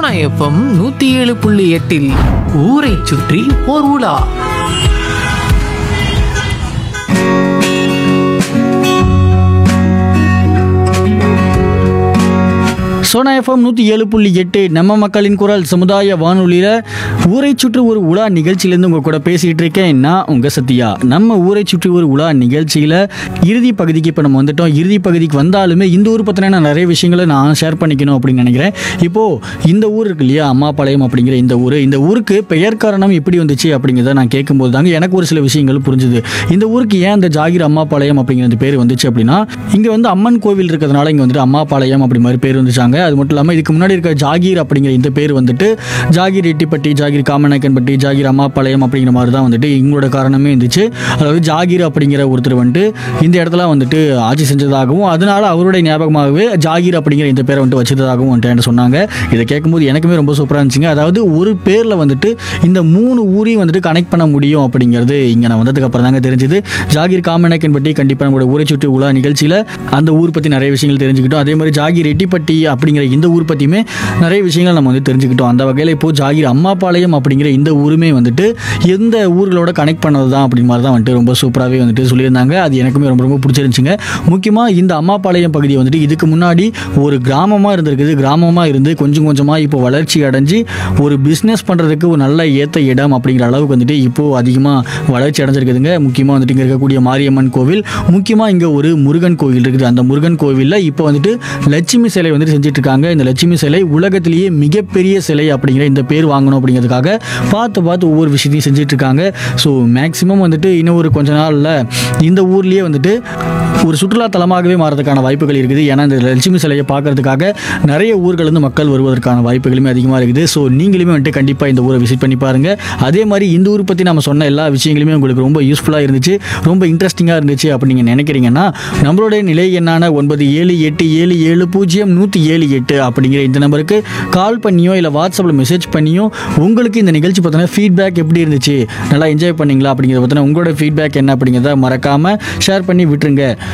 Sona FM நூத்தி ஏழு புள்ளி எட்டில் ஊரை சுற்றி ஓர் உலா சோனா எஃப்எம் நூற்றி ஏழு புள்ளி எட்டு நம்ம மக்களின் குரல் சமுதாய வானொலியில் ஊரை சுற்றி ஒரு உலா நிகழ்ச்சியிலேருந்து உங்கள் கூட பேசிகிட்டு இருக்கேன் நான் உங்கள் சத்யா நம்ம ஊரை சுற்றி ஒரு உலா நிகழ்ச்சியில் இறுதி பகுதிக்கு இப்போ நம்ம வந்துட்டோம் இறுதி பகுதிக்கு வந்தாலுமே இந்த ஊர் பற்றின நிறைய விஷயங்களை நான் ஷேர் பண்ணிக்கணும் அப்படின்னு நினைக்கிறேன் இப்போது இந்த ஊர் இருக்கு இல்லையா அம்மாபாளையம் அப்படிங்கிற இந்த ஊர் இந்த ஊருக்கு பெயர் காரணம் எப்படி வந்துச்சு அப்படிங்கிறத நான் கேட்கும்போது தாங்க எனக்கு ஒரு சில விஷயங்கள் புரிஞ்சுது இந்த ஊருக்கு ஏன் அந்த ஜாகிர் அம்மாபாளையம் அப்படிங்கிற இந்த பேர் வந்துச்சு அப்படின்னா இங்கே வந்து அம்மன் கோவில் இருக்கிறதுனால இங்கே வந்துட்டு அம்மாபாளையம் அப்படி மாதிரி பேர் வந்துச்சாங்க அது மட்டும் இல்லாமல் இதுக்கு முன்னாடி இருக்க ஜாகீர் அப்படிங்கிற இந்த பேர் வந்துட்டு ஜாகீர் எட்டிப்பட்டி ஜாகீர் காமநாயக்கன்பட்டி ஜாகீர் அம்மாபாளையம் அப்படிங்கிற மாதிரி தான் வந்துட்டு இவங்களோட காரணமே இருந்துச்சு அதாவது ஜாகீர் அப்படிங்கிற ஒருத்தர் வந்துட்டு இந்த இடத்துல வந்துட்டு ஆட்சி செஞ்சதாகவும் அதனால அவருடைய ஞாபகமாகவே ஜாகீர் அப்படிங்கிற இந்த பேரை வந்துட்டு வச்சதாகவும் வந்துட்டு என்கிட்ட சொன்னாங்க இதை கேட்கும்போது எனக்குமே ரொம்ப சூப்பராக இருந்துச்சுங்க அதாவது ஒரு பேரில் வந்துட்டு இந்த மூணு ஊரையும் வந்துட்டு கனெக்ட் பண்ண முடியும் அப்படிங்கிறது இங்கே நான் வந்ததுக்கு அப்புறம் தாங்க தெரிஞ்சுது ஜாகீர் காமநாயக்கன்பட்டி கண்டிப்பாக நம்மளோட ஊரை சுற்றி உலா நிகழ்ச்சியில் அந்த ஊர் பற்றி நிறைய விஷயங்கள் தெரிஞ்சுக்கிட்டோம் அதே மாதிரி ஜாகீர் எட்டிப்பட்டி அப்படிங்கிற இந்த ஊர் பற்றியுமே நிறைய விஷயங்கள் நம்ம வந்து தெரிஞ்சுக்கிட்டோம் அந்த வகையில் இப்போது ஜாகீர் அம்மாபாளையம் அப்படிங்கிற இந்த ஊருமே வந்துட்டு எந்த ஊர்களோட கனெக்ட் பண்ணது தான் அப்படி மாதிரி தான் வந்துட்டு ரொம்ப சூப்பராகவே வந்துட்டு சொல்லியிருந்தாங்க அது எனக்குமே ரொம்ப ரொம்ப பிடிச்சிருந்துச்சுங்க முக்கியமாக இந்த அம்மாபாளையம் பகுதி வந்துட்டு இதுக்கு முன்னாடி ஒரு கிராமமாக இருந்திருக்குது கிராமமாக இருந்து கொஞ்சம் கொஞ்சமாக இப்போ வளர்ச்சி அடைஞ்சு ஒரு பிஸ்னஸ் பண்ணுறதுக்கு ஒரு நல்ல ஏற்ற இடம் அப்படிங்கிற அளவுக்கு வந்துட்டு இப்போது அதிகமாக வளர்ச்சி அடைஞ்சிருக்குதுங்க முக்கியமாக வந்துட்டு இங்கே இருக்கக்கூடிய மாரியம்மன் கோவில் முக்கியமாக இங்கே ஒரு முருகன் கோவில் இருக்குது அந்த முருகன் கோவிலில் இப்போ வந்துட்டு லட்சுமி சிலை வந்துட்டு செஞ்சுட்டு இருக்காங்க இந்த லட்சுமி சிலை உலகத்திலேயே மிகப்பெரிய சிலை அப்படிங்கிற இந்த பேர் வாங்கணும் அப்படிங்கிறதுக்காக பார்த்து பார்த்து ஒவ்வொரு விஷயத்தையும் செஞ்சுட்டு இருக்காங்க ஸோ மேக்ஸிமம் வந்துட்டு இன்னும் ஒரு கொஞ்ச நாளில் இந்த ஊர்லேயே வந்துட்டு ஒரு சுற்றுலா தலமாகவே மாறதுக்கான வாய்ப்புகள் இருக்குது ஏன்னா இந்த லட்சுமி சிலையை பார்க்கறதுக்காக நிறைய ஊர்கள் இருந்து மக்கள் வருவதற்கான வாய்ப்புகளுமே அதிகமாக இருக்குது ஸோ நீங்களுமே வந்துட்டு கண்டிப்பாக இந்த ஊரை விசிட் பண்ணி பாருங்கள் அதே மாதிரி இந்த ஊர் பற்றி நம்ம சொன்ன எல்லா விஷயங்களுமே உங்களுக்கு ரொம்ப யூஸ்ஃபுல்லாக இருந்துச்சு ரொம்ப இன்ட்ரெஸ்டிங்காக இருந்துச்சு அப்படின்னு நீங்கள் நினைக்கிறீங்கன்னா நம்மளுடைய நிலை எண்ணான ஒன்பது ஏழு எட்டு ஏழு ஏழு பூஜ்ஜியம் நூற்றி ஏழு எட்டு அப்படிங்கிற இந்த நம்பருக்கு கால் பண்ணியோ இல்லை வாட்ஸ்அப்பில் மெசேஜ் பண்ணியோ உங்களுக்கு இந்த நிகழ்ச்சி பார்த்தோன்னா ஃபீட்பேக் எப்படி இருந்துச்சு நல்லா என்ஜாய் பண்ணீங்களா அப்படிங்கிறத பற்றின உங்களோட ஃபீட்பேக் என்ன அப்படிங்கிறத மறக்காமல் ஷேர் பண்ணி விட்டுருங்க